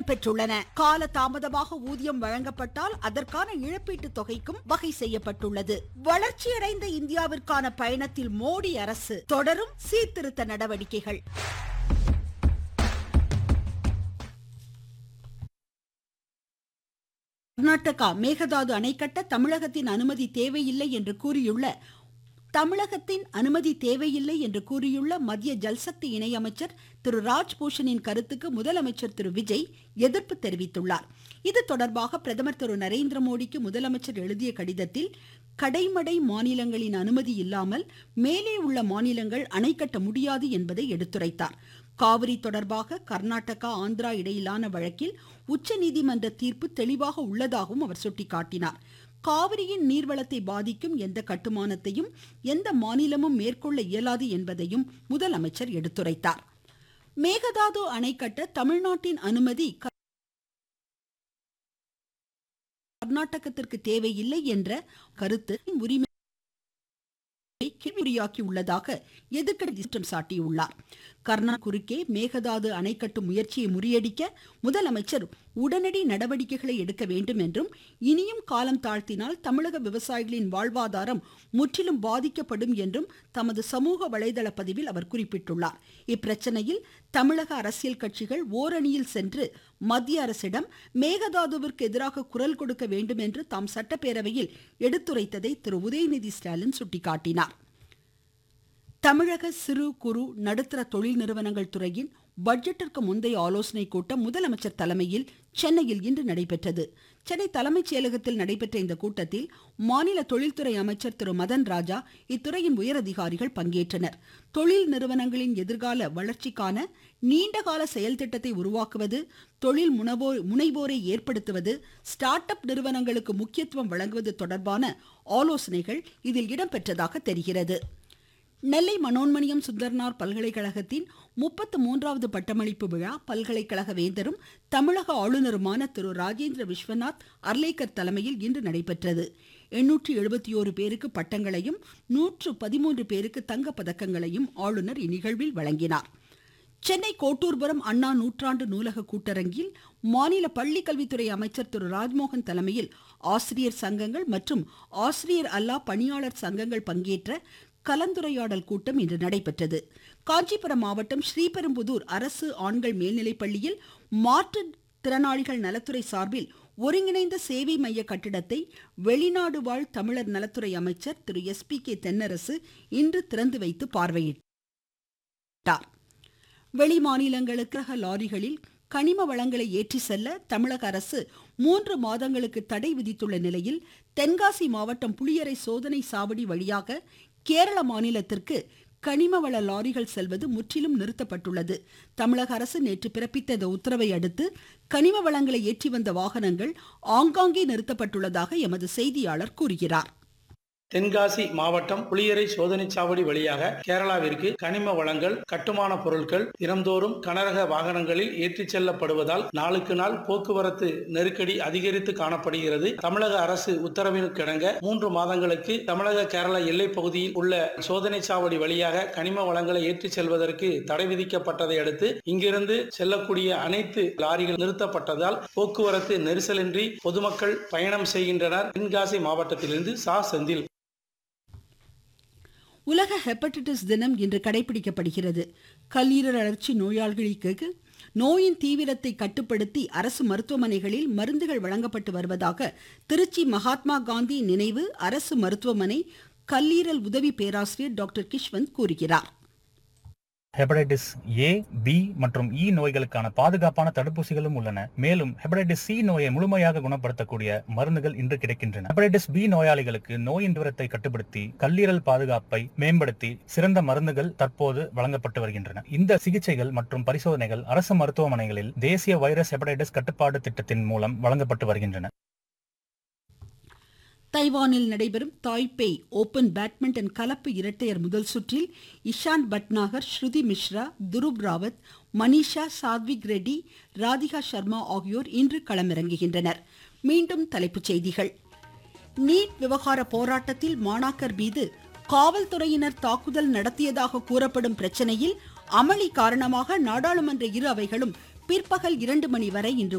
பெற்றுள்ளன கால தாமதமாக ஊதியம் வழங்கப்பட்டால் அதற்கான இழப்பீட்டுத் தொகைக்கும் வகை செய்யப்பட்டுள்ளது வளர்ச்சியடைந்த இந்தியாவிற்கான பயணத்தில் மோடி அரசு தொடரும் சீர்திருத்த நடவடிக்கைகள் கர்நாடகா மேகதாது அணை கட்ட தமிழகத்தின் அனுமதி தேவையில்லை என்று கூறியுள்ள தமிழகத்தின் அனுமதி தேவையில்லை என்று கூறியுள்ள மத்திய ஜல்சக்தி இணையமைச்சர் திரு ராஜ்பூஷனின் கருத்துக்கு முதலமைச்சர் திரு விஜய் எதிர்ப்பு தெரிவித்துள்ளார் இது தொடர்பாக பிரதமர் திரு நரேந்திர மோடிக்கு முதலமைச்சர் எழுதிய கடிதத்தில் கடைமடை மாநிலங்களின் அனுமதி இல்லாமல் மேலே உள்ள மாநிலங்கள் அணை கட்ட முடியாது என்பதை எடுத்துரைத்தார் காவிரி தொடர்பாக கர்நாடகா ஆந்திரா இடையிலான வழக்கில் உச்சநீதிமன்ற தீர்ப்பு தெளிவாக உள்ளதாகவும் அவர் சுட்டிக்காட்டினார் காவிரியின் நீர்வளத்தை பாதிக்கும் எந்த கட்டுமானத்தையும் எந்த மாநிலமும் மேற்கொள்ள இயலாது என்பதையும் முதலமைச்சர் எடுத்துரைத்தார் மேகதாது அணை கட்ட தமிழ்நாட்டின் அனுமதி கர்நாடகத்திற்கு தேவையில்லை என்ற கருத்து உரிமை கேள்விக்குறியாக்கி உள்ளதாக எதிர்க்கட்சி குற்றம் சாட்டியுள்ளார் கர்நாடக குறுக்கே மேகதாது அணை கட்டும் முயற்சியை முறியடிக்க முதலமைச்சர் உடனடி நடவடிக்கைகளை எடுக்க வேண்டும் என்றும் இனியும் காலம் தாழ்த்தினால் தமிழக விவசாயிகளின் வாழ்வாதாரம் முற்றிலும் பாதிக்கப்படும் என்றும் தமது சமூக வலைதள பதிவில் அவர் குறிப்பிட்டுள்ளார் இப்பிரச்சனையில் தமிழக அரசியல் கட்சிகள் ஓரணியில் சென்று மத்திய அரசிடம் மேகதாதுவிற்கு எதிராக குரல் கொடுக்க வேண்டும் என்று தாம் சட்டப்பேரவையில் எடுத்துரைத்ததை திரு உதயநிதி ஸ்டாலின் சுட்டிக்காட்டினார் தமிழக சிறு குறு நடுத்தர தொழில் நிறுவனங்கள் துறையின் பட்ஜெட்டிற்கு முந்தைய ஆலோசனை கூட்டம் முதலமைச்சர் தலைமையில் சென்னையில் இன்று நடைபெற்றது சென்னை தலைமைச் செயலகத்தில் நடைபெற்ற இந்த கூட்டத்தில் மாநில தொழில்துறை அமைச்சர் திரு மதன் ராஜா இத்துறையின் உயரதிகாரிகள் பங்கேற்றனர் தொழில் நிறுவனங்களின் எதிர்கால வளர்ச்சிக்கான நீண்டகால செயல் திட்டத்தை உருவாக்குவது தொழில் முனவோர் முனைவோரை ஏற்படுத்துவது ஸ்டார்ட் அப் நிறுவனங்களுக்கு முக்கியத்துவம் வழங்குவது தொடர்பான ஆலோசனைகள் இதில் இடம்பெற்றதாக தெரிகிறது நெல்லை மனோன்மணியம் சுந்தர்னார் பல்கலைக்கழகத்தின் முப்பத்து மூன்றாவது பட்டமளிப்பு விழா பல்கலைக்கழக வேந்தரும் தமிழக ஆளுநருமான திரு ராஜேந்திர விஸ்வநாத் அர்லேக்கர் தலைமையில் இன்று நடைபெற்றது எண்ணூற்று எழுபத்தி ஓரு பேருக்கு பட்டங்களையும் நூற்று பதிமூன்று பேருக்கு தங்க பதக்கங்களையும் ஆளுநர் இந்நிகழ்வில் வழங்கினார் சென்னை கோட்டூர்புரம் அண்ணா நூற்றாண்டு நூலக கூட்டரங்கில் மாநில பள்ளிக்கல்வித்துறை அமைச்சர் திரு ராஜ்மோகன் தலைமையில் ஆசிரியர் சங்கங்கள் மற்றும் ஆசிரியர் அல்லா பணியாளர் சங்கங்கள் பங்கேற்ற கலந்துரையாடல் கூட்டம் இன்று நடைபெற்றது காஞ்சிபுரம் மாவட்டம் ஸ்ரீபெரும்புதூர் அரசு ஆண்கள் மேல்நிலைப்பள்ளியில் மாற்றுத் திறனாளிகள் நலத்துறை சார்பில் ஒருங்கிணைந்த சேவை மைய கட்டிடத்தை வெளிநாடு வாழ் தமிழர் நலத்துறை அமைச்சர் Thiru S P K Thennarasu இன்று திறந்து வைத்து பார்வையிட்டார் வெளி மாநிலங்களுக்கு லாரிகளில் கனிம வளங்களை ஏற்றி செல்ல தமிழக அரசு மூன்று மாதங்களுக்கு தடை விதித்துள்ள நிலையில் தென்காசி மாவட்டம் புளியரை சோதனை சாவடி வழியாக கேரள மாநிலத்திற்கு கனிம வள லாரிகள் செல்வது முற்றிலும் நிறுத்தப்பட்டுள்ளது தமிழக அரசு நேற்று பிறப்பித்த இந்த உத்தரவை அடுத்து கனிம வளங்களை ஏற்றி வந்த வாகனங்கள் ஆங்காங்கே நிறுத்தப்பட்டுள்ளதாக எமது செய்தியாளர் கூறுகிறார் தென்காசி மாவட்டம் புளியரை சோதனைச் சாவடி வழியாக கேரளாவிற்கு கனிம வளங்கள் கட்டுமான பொருட்கள் தினந்தோறும் கனரக வாகனங்களில் ஏற்றிச் செல்லப்படுவதால் நாளுக்கு நாள் போக்குவரத்து நெருக்கடி அதிகரித்து காணப்படுகிறது தமிழக அரசு உத்தரவினுக்கிணங்க மூன்று மாதங்களுக்கு தமிழக கேரள எல்லைப் பகுதியில் உள்ள சோதனைச் சாவடி வழியாக கனிம வளங்களை ஏற்றிச் செல்வதற்கு தடை விதிக்கப்பட்டதை அடுத்து இங்கிருந்து செல்லக்கூடிய அனைத்து லாரிகள் நிறுத்தப்பட்டதால் போக்குவரத்து நெரிசலின்றி பொதுமக்கள் பயணம் செய்கின்றனர் தென்காசி மாவட்டத்திலிருந்து சா செந்தில் உலக ஹெப்படைட்டிஸ் தினம் இன்று கடைபிடிக்கப்படுகிறது கல்லீரல் அழற்சி நோயாளிகளுக்கு நோயின் தீவிரத்தை கட்டுப்படுத்தி அரசு மருத்துவமனைகளில் மருந்துகள் வழங்கப்பட்டு வருவதாக திருச்சி மகாத்மா காந்தி நினைவு அரசு மருத்துவமனை கல்லீரல் உதவி பேராசிரியர் டாக்டர் கிஷ்வந்த் கூறுகிறார் ஹெபடைட்டிஸ் ஏ பி மற்றும் இ நோய்களுக்கான பாதுகாப்பான தடுப்பூசிகளும் உள்ளன மேலும் ஹெபடைட்டிஸ் சி நோயை முழுமையாக குணப்படுத்தக்கூடிய மருந்துகள் இன்று கிடைக்கின்றன ஹெபடைட்டிஸ் பி நோயாளிகளுக்கு நோயின் தூரத்தை கட்டுப்படுத்தி கல்லீரல் பாதுகாப்பை மேம்படுத்தி சிறந்த மருந்துகள் தற்போது வழங்கப்பட்டு வருகின்றன இந்த சிகிச்சைகள் மற்றும் பரிசோதனைகள் அரசு மருத்துவமனைகளில் தேசிய வைரஸ் ஹெபடைட்டிஸ் கட்டுப்பாடு திட்டத்தின் மூலம் வழங்கப்பட்டு வருகின்றன தைவானில் நடைபெறும் தாய்பேய் ஓபன் பேட்மிண்டன் கலப்பு இரட்டையர் முதல் சுற்றில் இஷான் பட்நாகர் ஸ்ருதி மிஸ்ரா துருப் ராவத் மனிஷா சாத்விக் ரெட்டி ராதிகா சர்மா ஆகியோர் இன்று களமிறங்குகின்றனர் மீண்டும் தலைப்புச் செய்திகள் நீட் விவகார போராட்டத்தில் மாணாக்கர் மீது காவல்துறையினர் தாக்குதல் நடத்தியதாக கூறப்படும் பிரச்சனையில் அமளி காரணமாக நாடாளுமன்ற இரு அவைகளும் பிற்பகல் இரண்டு மணி வரை இன்று